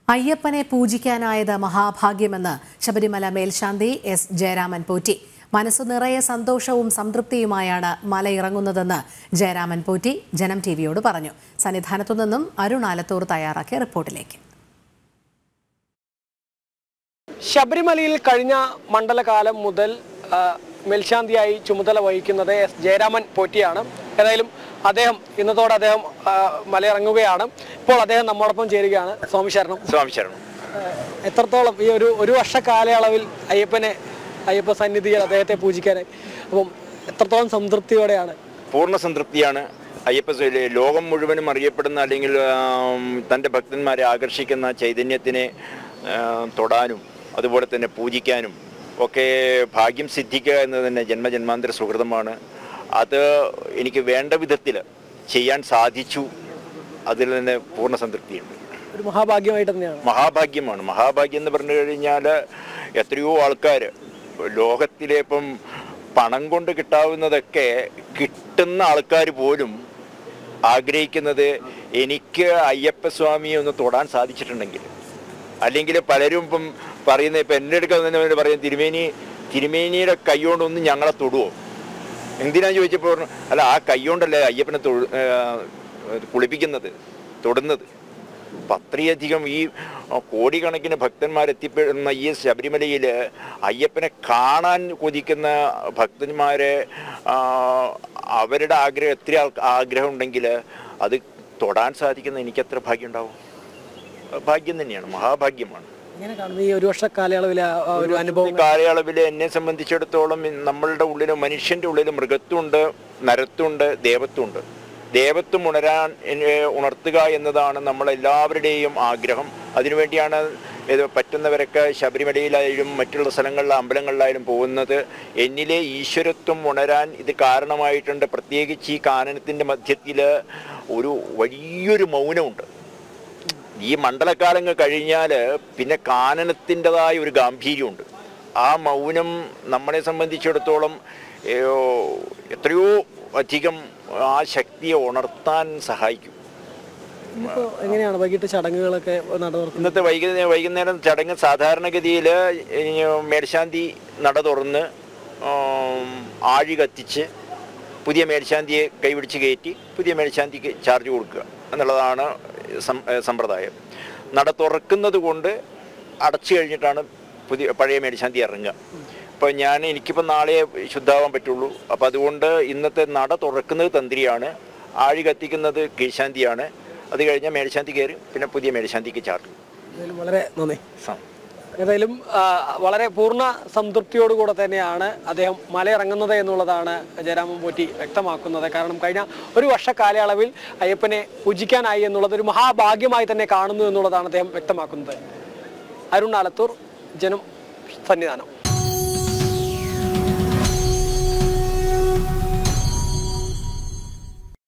അയ്യപ്പനെ പൂജിക്കാനായത് മഹാഭാഗ്യമെന്ന് ശബരിമല മേൽശാന്തി എസ് ജയരാമൻ പോറ്റി മനസ്സു നിറയെ സന്തോഷവും സംതൃപ്തിയുമായാണ് മല ഇറങ്ങുന്നതെന്ന് ജയരാമൻ പോറ്റി ജനം ടി വിയോട് പറഞ്ഞു സന്നിധാനത്തു നിന്നും അരുൺ ആലത്തൂർ തയ്യാറാക്കിയ റിപ്പോർട്ടിലേക്ക് ശബരിമലയിൽ കഴിഞ്ഞ മണ്ഡലകാലം മുതൽ ആ, മേൽശാന്തിയായി ചുമതല വഹിക്കുന്നത് എസ് ജയരാമൻ പോറ്റിയാണ് ഏതായാലും അദ്ദേഹം ഇന്നത്തോടെ അദ്ദേഹം ആ, മലയിറങ്ങുകയാണ് ഇപ്പോൾ അദ്ദേഹം നമ്മോടൊപ്പം ചേരുകയാണ് സ്വാമി ശരണം സ്വാമി ശരണം ആ, എത്രത്തോളം ഈ ഒരു ഒരു വർഷ കാലയളവിൽ അയ്യപ്പനെ അയ്യപ്പ സന്നിധിയിൽ അദ്ദേഹത്തെ പൂജിക്കാനായി അപ്പം എത്രത്തോളം സംതൃപ്തിയോടെയാണ് പൂർണ്ണ സംതൃപ്തിയാണ് അയ്യപ്പ സ്വ- ലോകം മുഴുവനും അറിയപ്പെടുന്ന അല്ലെങ്കിൽ ആം, തൻ്റെ ഭക്തന്മാരെ ആകർഷിക്കുന്ന ചൈതന്യത്തിനെ ആ, തൊടാനും അതുപോലെ തന്നെ പൂജിക്കാനും ഒക്കെ ഭാഗ്യം സിദ്ധിക്കുക എന്നത് തന്നെ ജന്മജന്മാന്തര സുഹൃതമാണ് അത് എനിക്ക് വേണ്ട വിധത്തിൽ ചെയ്യാൻ സാധിച്ചു അതിൽ തന്നെ പൂർണ്ണ സംതൃപ്തിയുണ്ട് ഒരു മഹാഭാഗ്യമായിട്ട് തന്നെയാണ് മഹാഭാഗ്യമാണ് മഹാഭാഗ്യം എന്ന് പറഞ്ഞു കഴിഞ്ഞാൽ എത്രയോ ആൾക്കാർ ലോകത്തിലെ ഇപ്പം പണം കൊണ്ട് കിട്ടാവുന്നതൊക്കെ കിട്ടുന്ന ആൾക്കാർ പോലും ആഗ്രഹിക്കുന്നത് എനിക്ക് അയ്യപ്പസ്വാമിയെ ഒന്ന് തൊടാൻ സാധിച്ചിട്ടുണ്ടെങ്കിൽ അല്ലെങ്കിൽ പലരും ഇപ്പം പറയുന്ന ഇപ്പം എൻ്റെ അടുക്കൽ തന്നെ പറയും തിരുമേനി തിരുമേനിയുടെ കൈകൊണ്ടൊന്ന് ഞങ്ങളെ തൊടുവോ എന്തിനാ ചോദിച്ചപ്പോൾ പറഞ്ഞു, അല്ല ആ കൈകൊണ്ടല്ലേ അയ്യപ്പനെ തൊഴു ഏർ കുളിപ്പിക്കുന്നത് തൊടുന്നത് അപ്പം അത്രയധികം ഈ ആ, കോടിക്കണക്കിന് ഭക്തന്മാരെത്തിപ്പെടുന്ന ഈ ശബരിമലയിൽ അയ്യപ്പനെ കാണാൻ കൊതിക്കുന്ന ഭക്തന്മാരെ ആ, അവരുടെ ആഗ്രഹം എത്ര ആൾ- ആഗ്രഹം ഉണ്ടെങ്കിൽ അത് തൊടാൻ സാധിക്കുന്ന എനിക്കെത്ര ഭാഗ്യം ഉണ്ടാവും ഭാഗ്യം തന്നെയാണ് മഹാഭാഗ്യമാണ് എങ്ങനെ കാണുന്നു ഈ ഒരു വർഷ കാലയളവിലെ ആ ആ ഒരു അനുഭവം കാലയളവിൽ എന്നെ സംബന്ധിച്ചിടത്തോളം നമ്മളുടെ ഉള്ളിൽ മനുഷ്യന്റെ ഉള്ളിൽ മൃഗത്വമുണ്ട് നരത്വമുണ്ട് ദേവത്വമുണ്ട് ദേവത്വം ഉണരാൻ എന്നെ ഉണർത്തുക എന്നതാണ് നമ്മളെല്ലാവരുടെയും ആഗ്രഹം അതിനുവേണ്ടിയാണ് ഇത് പറ്റുന്നവരൊക്കെ ശബരിമലയിലായാലും മറ്റുള്ള സ്ഥലങ്ങളിലെ അമ്പലങ്ങളിലായാലും പോകുന്നത് എന്നിലെ ഈശ്വരത്വം ഉണരാൻ ഇത് കാരണമായിട്ടുണ്ട് പ്രത്യേകിച്ച് ഈ കാനനത്തിൻ്റെ മധ്യത്തിൽ ഒരു വലിയൊരു മൗനമുണ്ട് ഈ മണ്ഡലകാലങ്ങൾ കഴിഞ്ഞാൽ പിന്നെ കാനനത്തിൻ്റെതായ ഒരു ഗാംഭീര്യമുണ്ട് ആ മൗനം നമ്മളെ സംബന്ധിച്ചിടത്തോളം ഏയോ, എത്രയോ അധികം ആ ശക്തിയെ ഉണർത്താൻ സഹായിക്കും ഇന്നിപ്പോ എങ്ങനെയാണ് വൈകിട്ട് ചടങ്ങുകളൊക്കെ നടന്നു ഇന്നത്തെ വൈകുന്നേരം വൈകുന്നേരം ചടങ്ങ് സാധാരണഗതിയിൽ മേൽശാന്തി നട തുറന്ന് ആം, ആഴി കത്തിച്ച് പുതിയ മേൽശാന്തിയെ കൈപിടിച്ച് കയറ്റി പുതിയ മേൽശാന്തിക്ക് ചാർജ് കൊടുക്കുക എന്നുള്ളതാണ് സം- ഏ, സമ്പ്രദായം നട തുറക്കുന്നത് കൊണ്ട് അടച്ചു കഴിഞ്ഞിട്ടാണ് പുതിയ പഴയ മേൽശാന്തി ഇറങ്ങുക അപ്പോൾ ഞാൻ എനിക്കിപ്പോൾ നാളെ ശുദ്ധാവാൻ പറ്റുള്ളൂ അപ്പോൾ അതുകൊണ്ട് ഇന്നത്തെ നട തുറക്കുന്നത് തന്ത്രിയാണ് ആഴി കത്തിക്കുന്നത് കീഴ്ശാന്തിയാണ് അത് കഴിഞ്ഞാൽ മേൽശാന്തി കയറി പിന്നെ പുതിയ മേൽശാന്തിക്ക് ചാർജ് ഏതായാലും വളരെ നന്ദി സം ഏതായാലും ആ, വളരെ പൂർണ്ണ സംതൃപ്തിയോടുകൂടെ തന്നെയാണ് അദ്ദേഹം മലയിറങ്ങുന്നത് എന്നുള്ളതാണ് ജയരാമൻ പോറ്റി വ്യക്തമാക്കുന്നത് കാരണം കഴിഞ്ഞ ഒരു വർഷ കാലയളവിൽ അയ്യപ്പനെ പൂജിക്കാനായി എന്നുള്ളത് ഒരു മഹാഭാഗ്യമായി തന്നെ കാണുന്നു എന്നുള്ളതാണ് അദ്ദേഹം വ്യക്തമാക്കുന്നത് അരുൺ ആലത്തൂർ ജനം സന്നിധാനം